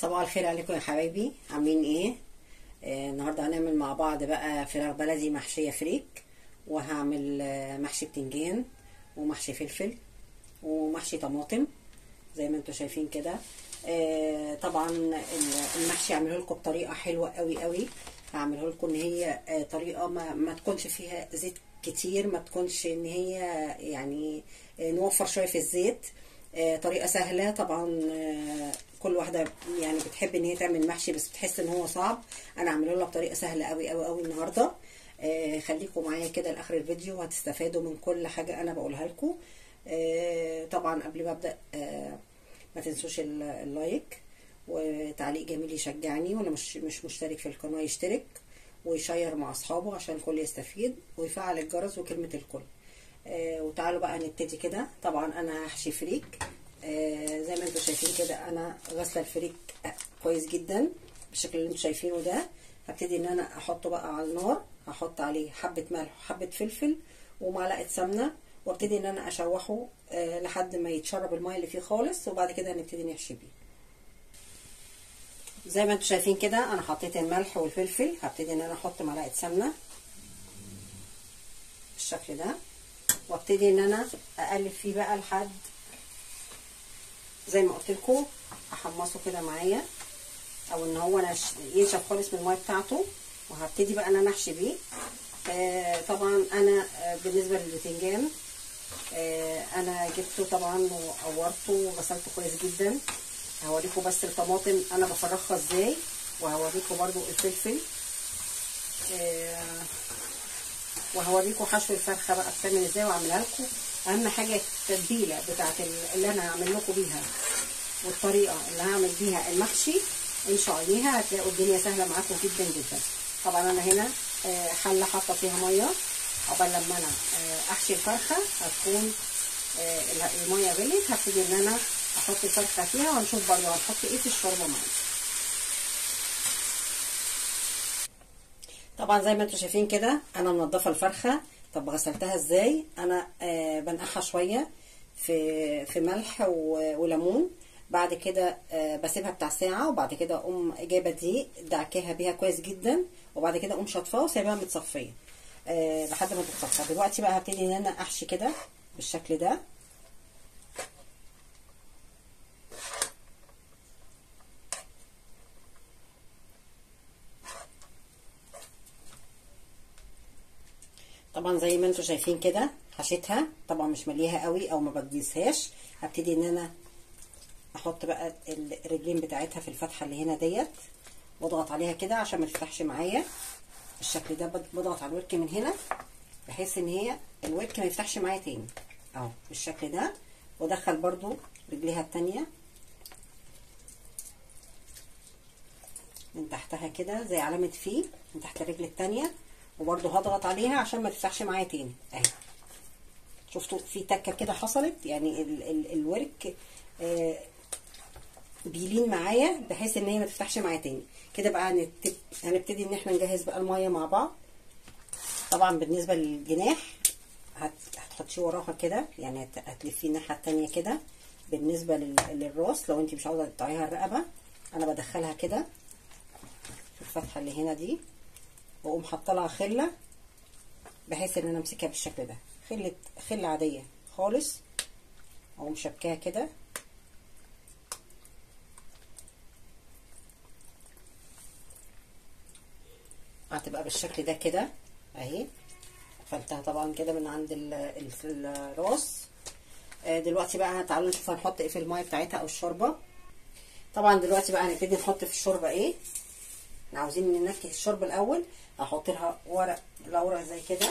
صباح الخير عليكم يا حبايبي عاملين ايه آه النهارده هنعمل مع بعض بقى فراخ بلدي محشيه فريك وهعمل آه محشي بتنجان ومحشي فلفل ومحشي طماطم زي ما انتم شايفين كده آه طبعا المحشي هعمله لكم بطريقه حلوه قوي قوي هعمله لكم ان هي آه طريقه ما, ما تكونش فيها زيت كتير ما تكونش ان هي يعني آه نوفر شويه في الزيت آه طريقه سهله طبعا آه كل واحده يعني بتحب ان هي تعمل محشي بس بتحس ان هو صعب انا عامله لها بطريقه سهله قوي قوي قوي النهارده آه خليكم معايا كده لاخر الفيديو وهتستفادوا من كل حاجه انا بقولها لكم آه طبعا قبل ما ابدا آه ما تنسوش اللايك وتعليق جميل يشجعني واللي مش مش مشترك في القناه يشترك ويشير مع اصحابه عشان الكل يستفيد ويفعل الجرس وكلمه الكل آه وتعالوا بقى نبتدي كده طبعا انا هحشي فريك آه زي ما انتم شايفين كده انا غاسله الفريك كويس جدا بالشكل اللي انتم شايفينه ده هبتدي ان انا احطه بقى على النار هحط عليه حبه ملح وحبه فلفل ومعلقه سمنه وابتدي ان انا اشوحه آه لحد ما يتشرب الميه اللي فيه خالص وبعد كده نبتدي نحشي بيه زي ما انتم شايفين كده انا حطيت الملح والفلفل هبتدي ان انا احط معلقه سمنه بالشكل ده وابتدي ان انا اقلب فيه بقى لحد زي ما قلت لكم احمصه كده معايا او ان هو انا ينشف خالص من الميه بتاعته وهبتدي بقى ان انا احشي بيه آه طبعا انا آه بالنسبه للبتنجان آه انا جبته طبعا وقورته وغسلته كويس جدا هوريكم بس الطماطم انا بفرخها ازاي وهوريكم برضو الفلفل آه وهوريكم حشو الفرخه بقى بتعمل ازاي واعملها لكم اهم حاجه التتبيله بتاعت اللي انا هعمل لكم بيها والطريقه اللي هعمل بيها المحشي انشوا عليها هتلاقوا الدنيا سهله معاكم جدا جدا طبعا انا هنا حله حاطه فيها ميه عقبال لما انا احشي الفرخه هتكون الميه غليت هبتدي ان انا احط الفرخه فيها وهنشوف برضه هنحط ايه في الشوربه معانا طبعا زي ما انتم شايفين كده انا منضفه الفرخه طب غسلتها ازاي انا آه بنقعها شويه في في ملح وليمون بعد كده آه بسيبها بتاع ساعه وبعد كده اقوم جايبه دي دعكاها بيها كويس جدا وبعد كده اقوم شطفاها وسايباها متصفيه آه لحد ما تتصفى دلوقتي بقى هبتدي ان انا احشي كده بالشكل ده طبعا زي ما انتم شايفين كده حشيتها طبعا مش مليها قوي او ما بديسهاش هبتدي ان انا احط بقى الرجلين بتاعتها في الفتحه اللي هنا ديت واضغط عليها كده عشان ما تفتحش معايا بالشكل ده بضغط على الورك من هنا بحيث ان هي الورك ما يفتحش معايا تاني اهو بالشكل ده وادخل برضو رجليها التانية من تحتها كده زي علامة في من تحت الرجل التانية وبرده هضغط عليها عشان ما تفتحش معايا تاني اهي شفتوا في تكه كده حصلت يعني ال ال الورك آه بيلين معايا بحيث ان هي ما تفتحش معايا تاني كده بقى هنبتدي ان احنا نجهز بقى الميه مع بعض طبعا بالنسبه للجناح هتحطيه وراها كده يعني هتلفيه الناحيه التانيه كده بالنسبه للراس لو انت مش عاوزه تقطعيها الرقبه انا بدخلها كده في الفتحه اللي هنا دي واقوم حاطه لها خله بحيث ان انا امسكها بالشكل ده خله خله عاديه خالص اقوم شبكاها كده هتبقى بالشكل ده كده اهي قفلتها طبعا كده من عند الراس دلوقتي بقى تعالوا نشوف هنحط ايه في الميه بتاعتها او الشوربه طبعا دلوقتي بقى هنبتدي نحط في الشوربه ايه احنا عاوزين ننكه الشوربه الاول احط لها ورق لورا زي كده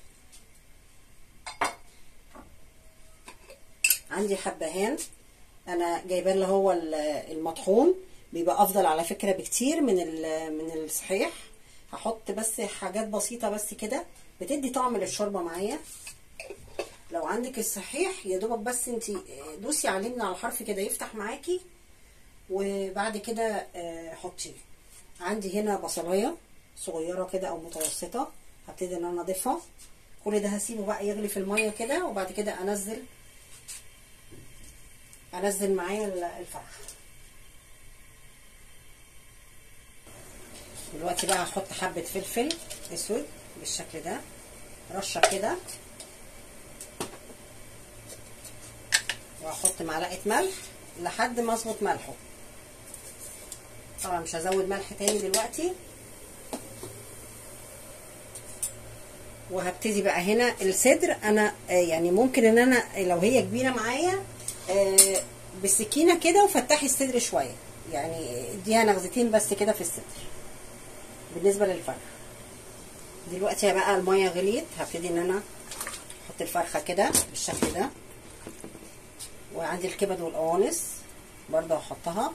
عندي حبهان انا جايباه اللي هو المطحون بيبقى افضل على فكره بكتير من من الصحيح هحط بس حاجات بسيطه بس كده بتدي طعم للشوربه معايا لو عندك الصحيح يا دوبك بس انت دوسي عليه من على الحرف كده يفتح معاكي وبعد كده حطيه عندي هنا بصلايه صغيره كده او متوسطه هبتدي ان انا اضيفها كل ده هسيبه بقى يغلي في الميه كده وبعد كده انزل انزل معايا الفرخه دلوقتي بقى هحط حبة فلفل اسود بالشكل ده رشة كده وهحط معلقة ملح لحد ما اظبط ملحه طبعا مش هزود ملح تاني دلوقتي وهبتدي بقى هنا الصدر انا آه يعني ممكن ان انا لو هي كبيره معايا آه بالسكينه كده وفتحي الصدر شويه يعني اديها نغزتين بس كده في الصدر بالنسبه للفرخه دلوقتي بقى الميه غليت هبتدي ان انا احط الفرخه كده بالشكل ده وعندي الكبد والقوانص برضه هحطها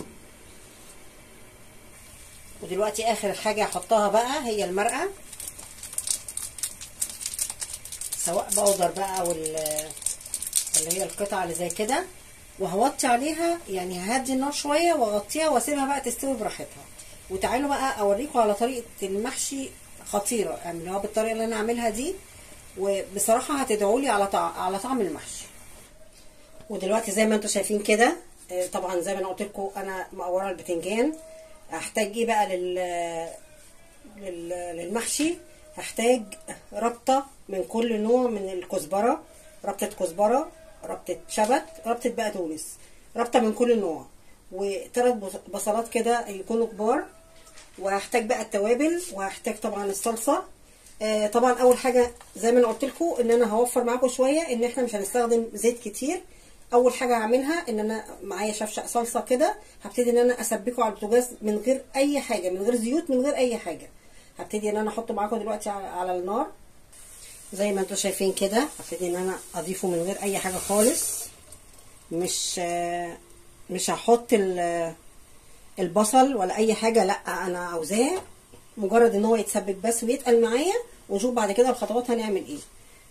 ودلوقتي اخر حاجه هحطها بقى هي المرقه سواء بودر بقى او اللي هي القطعه اللي زي كده وهوطي عليها يعني ههدي النار شويه واغطيها واسيبها بقى تستوي براحتها وتعالوا بقى اوريكم على طريقه المحشي خطيره اعملوها بالطريقه اللي انا عاملها دي وبصراحه هتدعوا لي على طعم على طعم المحشي ودلوقتي زي ما انتم شايفين كده طبعا زي ما انا قلت لكم انا مقوره البتنجان هحتاج ايه بقى لل... لل... للمحشي هحتاج ربطه من كل نوع من الكزبره ربطه كزبره ربطه شبت ربطه بقدونس ربطه من كل نوع وثلاث بصلات كده يكونوا كبار وهحتاج بقى التوابل وهحتاج طبعا الصلصه آه طبعا اول حاجه زي ما انا قلت لكم ان انا هوفر معاكم شويه ان احنا مش هنستخدم زيت كتير اول حاجه هعملها ان انا معايا شفشق صلصه كده هبتدي ان انا اسبكه على البوتاجاز من غير اي حاجه من غير زيوت من غير اي حاجه هبتدي ان انا احطه معاكم دلوقتي على النار زي ما انتم شايفين كده هبتدي ان انا اضيفه من غير اي حاجه خالص مش آه مش هحط البصل ولا اي حاجه لا انا عاوزاه مجرد ان هو يتسبك بس ويتقل معايا ونشوف بعد كده الخطوات هنعمل ايه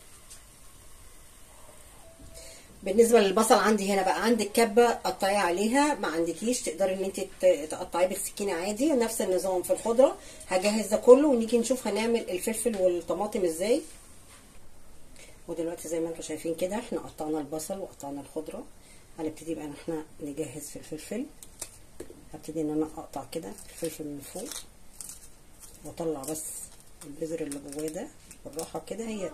بالنسبه للبصل عندي هنا بقى عندك كبه قطعيه عليها ما عندكيش تقدري ان انت تقطعيه بالسكينه عادي نفس النظام في الخضره هجهز ده كله ونيجي نشوف هنعمل الفلفل والطماطم ازاي ودلوقتي زي ما انتم شايفين كده احنا قطعنا البصل وقطعنا الخضره هنبتدي بقى ان احنا نجهز في الفلفل هبتدي ان انا اقطع كده الفلفل من فوق واطلع بس البذر اللي جواه ده بالراحه كده هي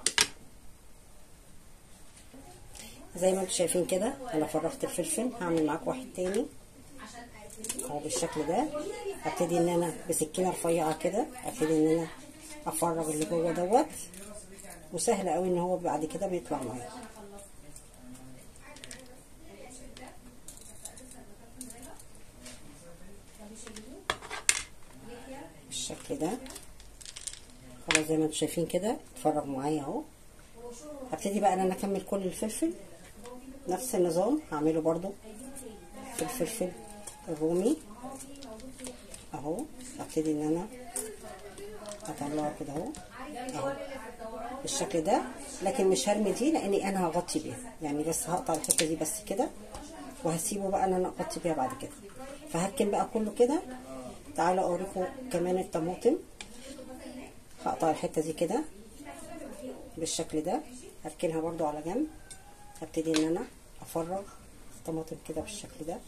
زي ما انتم شايفين كده انا فرغت الفلفل هعمل معاك واحد تاني اهو بالشكل ده هبتدي ان انا بسكينه رفيعه كده هبتدي ان انا افرغ اللي جوه دوت وسهل قوي ان هو بعد كده بيطلع معايا بالشكل ده خلاص زي ما انتم شايفين كده اتفرج معايا اهو هبتدي بقى ان انا اكمل كل الفلفل نفس النظام هعمله برضو في الفلفل الرومي اهو هبتدي ان انا اطلعه كده اهو اهو بالشكل ده لكن مش هرمي دي لاني انا هغطي بيها يعني بس هقطع الحته دي بس كده وهسيبه بقى ان انا اغطي بيها بعد كده فهركن بقى كله كده تعالوا اوريكم كمان الطماطم هقطع الحته دي كده بالشكل ده هركنها برضو على جنب هبتدي ان انا افرغ الطماطم كده بالشكل ده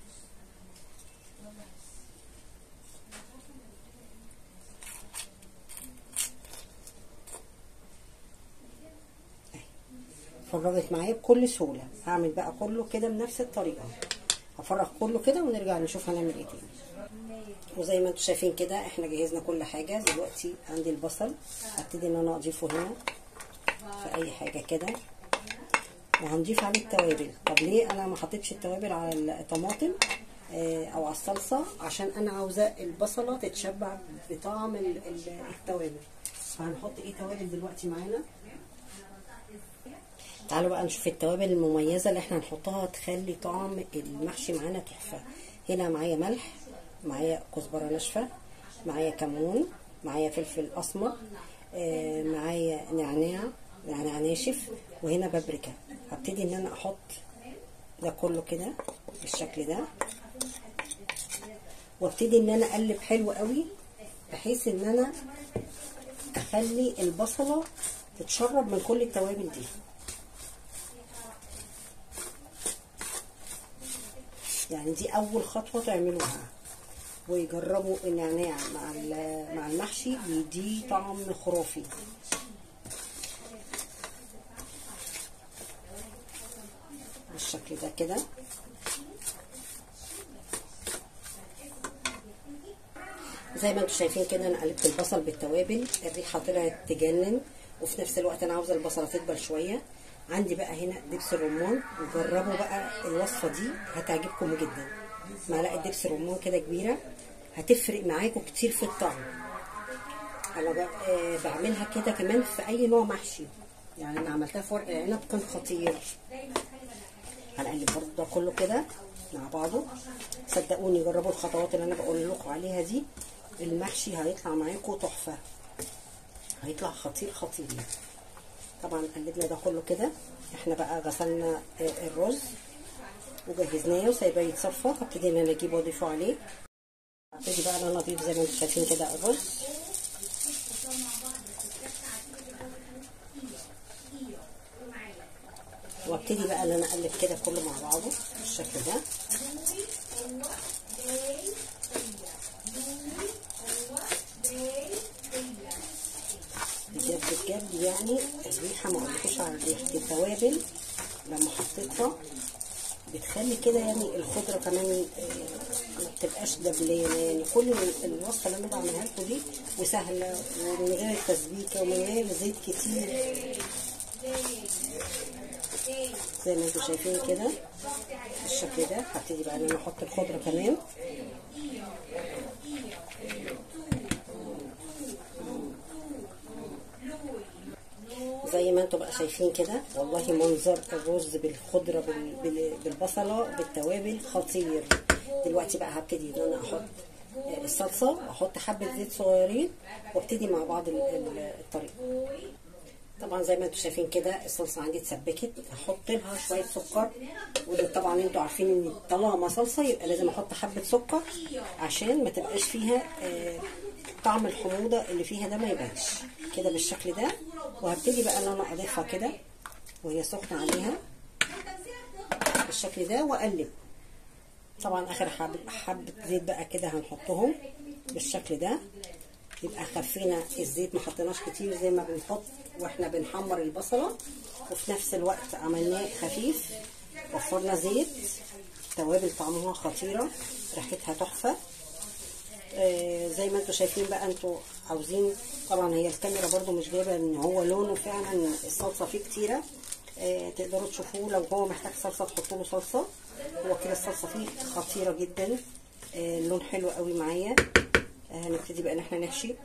فرغت معايا بكل سهوله هعمل بقى كله كده بنفس الطريقه هفرغ كله كده ونرجع نشوف هنعمل ايه تاني وزي ما انتم شايفين كده احنا جهزنا كل حاجه دلوقتي عندي البصل هبتدي ان انا اضيفه هنا في اي حاجه كده وهنضيف عليه التوابل طب ليه انا ما حطيتش التوابل على الطماطم اه او على الصلصه عشان انا عاوزه البصله تتشبع بطعم التوابل فهنحط ايه توابل دلوقتي معانا تعالوا بقى نشوف التوابل المميزه اللي احنا هنحطها تخلي طعم المحشي معانا تحفه هنا معايا ملح معايا كزبره ناشفه معايا كمون معايا فلفل اسمر آه معايا نعناع نعناع ناشف وهنا بابريكا هبتدي ان انا احط ده كله كده بالشكل ده وابتدي ان انا اقلب حلو قوي بحيث ان انا اخلي البصله تتشرب من كل التوابل دي يعني دي اول خطوه تعملوها ويجربوا النعناع مع ال- مع المحشي بيديه طعم خرافي بالشكل ده كده زي ما انتم شايفين كده انا قلبت البصل بالتوابل الريحه طلعت تجنن وفي نفس الوقت انا عاوزه البصله تدبل شويه عندي بقى هنا دبس الرمان وجربوا بقى الوصفه دي هتعجبكم جدا معلقه دبس رمان كده كبيره هتفرق معاكم كتير في الطعم انا ب- آه، بعملها كده كمان في اي نوع محشي يعني انا عملتها في ورق عنب كان خطير هنقلب برضه ده كله كده مع بعضه صدقوني جربوا الخطوات اللي انا بقول لكم عليها دي المحشي هيطلع معاكم تحفه هيطلع خطير خطير يعني. طبعا قلبنا ده كله كده احنا بقى غسلنا آه، الرز وجهزناه وسايباه يتصفى هبتدي ان انا اجيبه واضيفه عليه هبتدي بقى ان انا اضيف زي ما انتم شايفين كده الرز وابتدي بقى ان انا اقلب كده كله مع بعضه بالشكل ده بجد بجد يعني الريحه ما اقولكوش على ريحه التوابل لما حطيتها بتخلي كده يعني الخضره كمان آه، ما بتبقاش دبلانه يعني كل ال- الوصفه اللي انا بعملها لكم دي وسهله ومن غير التسبيكه ومن غير زيت كتير زي ما انتم شايفين كده بالشكل ده هبتدي بقى ان انا احط الخضره كمان زي ما انتم بقى شايفين كده والله منظر الرز بالخضره بال- بال- بالبصله بالتوابل خطير دلوقتي بقى هبتدي ان انا احط آه، الصلصه واحط حبه زيت صغيرين وابتدي مع بعض ال- ال- الطريقه طبعا زي ما انتم شايفين كده الصلصه عندي اتسبكت هحط لها شويه سكر وده طبعا انتوا عارفين ان طالما صلصه يبقى لازم احط حبه سكر عشان ما تبقاش فيها آه، طعم الحموضه اللي فيها ده ما يبانش كده بالشكل ده وهبتدي بقى ان انا اضيفها كده وهي سخنه عليها بالشكل ده واقلب طبعا اخر حبه حبه زيت بقى كده هنحطهم بالشكل ده يبقى خفينا الزيت ما حطيناش كتير زي ما بنحط واحنا بنحمر البصله وفي نفس الوقت عملناه خفيف وفرنا زيت توابل طعمها خطيره ريحتها تحفه آه زي ما انتم شايفين بقى انتوا عاوزين طبعا هي الكاميرا برضو مش جايبه ان هو لونه فعلا الصلصه فيه كتيره آه تقدروا تشوفوه لو هو محتاج صلصه تحطوا له صلصه هو كده الصلصه فيه خطيره جدا آه اللون حلو قوي معايا آه هنبتدي بقى ان احنا نحشي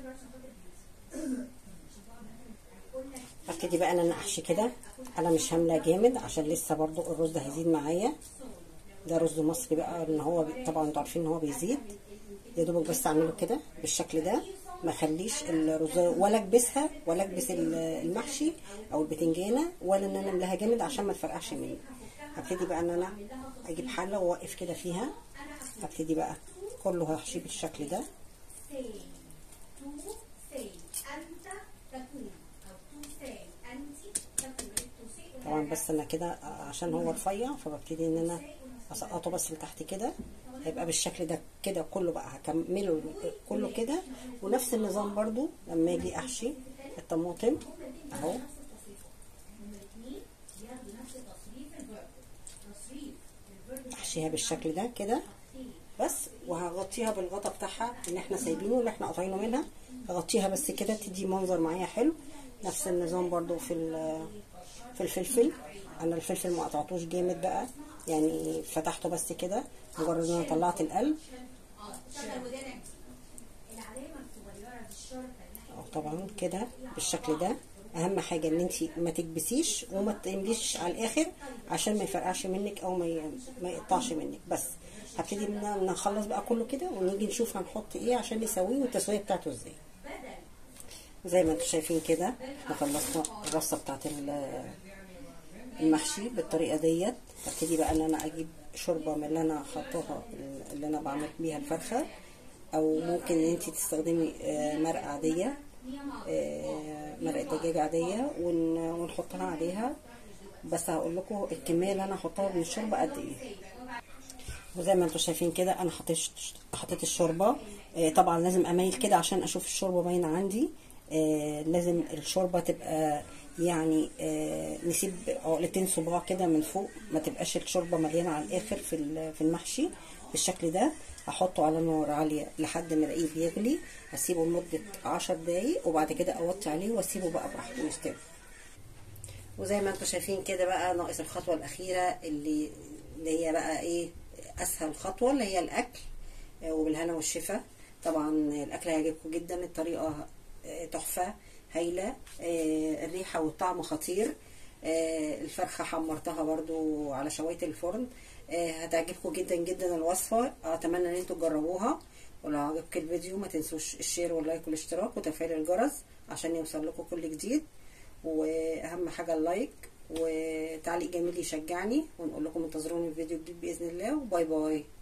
هبتدي بقى ان انا احشي كده انا مش هامله جامد عشان لسه برضو الرز ده هيزيد معايا ده رز مصري بقى ان هو بي... طبعا انتوا عارفين ان هو بيزيد يا دوبك بس اعمله كده بالشكل ده ما اخليش الرز ولا اكبسها ولا اكبس ال- المحشي او البتنجانه ولا ان انا املاها جامد عشان ما تفرقعش مني هبتدي بقى ان انا اجيب حله واوقف كده فيها هبتدي بقى كله هحشيه بالشكل ده say to say أنت تكون أو to say أنت تكون to say طبعا بس انا كده عشان هو رفيع فببتدي ان انا اسقطه بس لتحت كده هيبقى بالشكل ده كده كله بقى هكمله كله كده ونفس النظام برضو لما اجي احشي الطماطم اهو احشيها بالشكل ده كده بس وهغطيها بالغطا بتاعها اللي احنا سايبينه اللي احنا قاطعينه منها هغطيها بس كده تدي منظر معايا حلو نفس النظام برضو في ال- في الفلفل انا الفلفل ما قطعتوش جامد بقى يعني فتحته بس كده مجرد ان انا طلعت القلب العلامة الصغيرة بالشرطة اللي أهو طبعا كده بالشكل ده اهم حاجه ان انت ما تكبسيش وما تمليش على الاخر عشان ما يفرقعش منك او ما ي- ما يقطعش منك بس هبتدي ان أنا نخلص بقى كله كده ونيجي نشوف هنحط ايه عشان نسويه والتسويه بتاعته ازاي زي ما انتم شايفين كده احنا خلصنا الرصه بتاعت ال- المحشي بالطريقه ديت هبتدي بقى ان انا اجيب شوربه من اللي انا حطاها اللي انا بعمل بيها الفرخه او ممكن ان انت تستخدمي آه، مرقه عاديه آه، مرقه دجاج عاديه ون- ونحطها عليها بس هقول لكم الكميه اللي انا هحطها من الشوربه قد ايه وزي ما انتم شايفين كده انا حطيت حطيت الشوربه آه، طبعا لازم اميل كده عشان اشوف الشوربه باينه عندي آه، لازم الشوربه تبقى يعني آه، نسيب عقلتين صباع كده من فوق ما تبقاش الشوربه مليانه على الاخر في ال- في المحشي بالشكل ده هحطه على نار عاليه لحد ما الاقيه بيغلي هسيبه لمده عشر دقايق وبعد كده اوطي عليه واسيبه بقى براحته يستوي وزي ما انتم شايفين كده بقى ناقص الخطوه الاخيره اللي اللي هي بقى ايه اسهل خطوه اللي هي الاكل آه، وبالهنا والشفا طبعا الاكل هيعجبكم جدا الطريقه آه، تحفه هايله آه، الريحه والطعم خطير آه، الفرخه حمرتها برضو على شوايه الفرن آه، هتعجبكم جدا جدا الوصفه اتمنى ان انتم تجربوها ولو عجبك الفيديو ما تنسوش الشير واللايك والاشتراك وتفعيل الجرس عشان يوصل لكم كل جديد واهم حاجه اللايك وتعليق جميل يشجعني ونقول لكم انتظروني في فيديو جديد باذن الله وباي باي